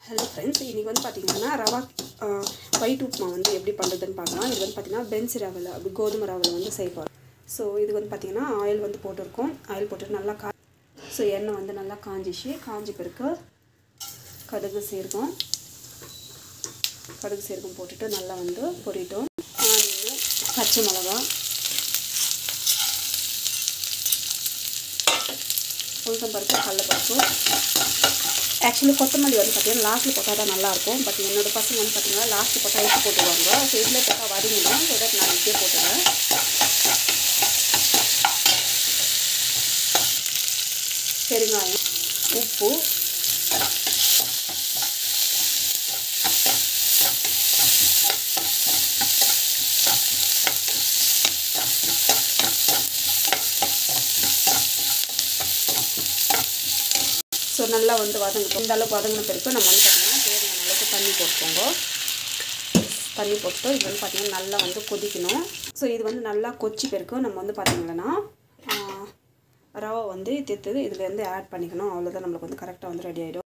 hello friends இன்றைக்கி வந்து பார்த்திங்கன்னா ரவா ஒயிட் உப்புமா வந்து எப்படி பண்ணுறதுன்னு பார்க்கலாம் இது வந்து பார்த்திங்கன்னா பென்சி ரவில் அப்படி கோதுமை ரவில் வந்து செய்ய போகிறோம் ஸோ இது வந்து பார்த்திங்கன்னா ஆயில் வந்து போட்டிருக்கோம் ஆயில் போட்டு நல்லா கா ஸோ எண்ணெய் வந்து நல்லா காஞ்சிச்சு காஞ்சி பிறகு கடுகு சீரகம் கடுகு சீரகம் போட்டுட்டு நல்லா வந்து பொரிட்டோம் ஆனியன் பச்சை மிளகா உளுத்தம் பருப்பு கடலப்பருப்பு ஆக்சுவலி கொத்தமல்லி வந்து பார்த்தீங்கன்னா லாஸ்ட்டில் போட்டால் தான் நல்லாயிருக்கும் பட் என்னோடய பசங்க வந்து பார்த்தீங்கன்னா லாஸ்ட்டு போட்டால் எடுத்து போட்டுருவாங்க ஸோ இதில் போட்டால் வதங்கிடும் ஸோ தட் நான் இப்படியே போட்டுறேன் பெருங்காயம் உப்பு ஸோ நல்லா வந்து வதங்கட்டும் இந்த அளவுக்கு வதங்கின பிறகு நம்ம வந்து பார்த்திங்கன்னா தேவையான அளவுக்கு தண்ணி போட்டுக்கோங்க தண்ணி போட்டு இது வந்து பார்த்திங்கன்னா நல்லா வந்து கொதிக்கணும் ஸோ இது வந்து நல்லா கொச்சி பிறகு நம்ம வந்து பார்த்திங்கன்னா ரவை வந்து தேர்த்து இதில் வந்து ஆட் பண்ணிக்கணும் அவ்வளோதான் நம்மளுக்கு வந்து கரெக்டாக வந்து ரெடி ஆகிடும்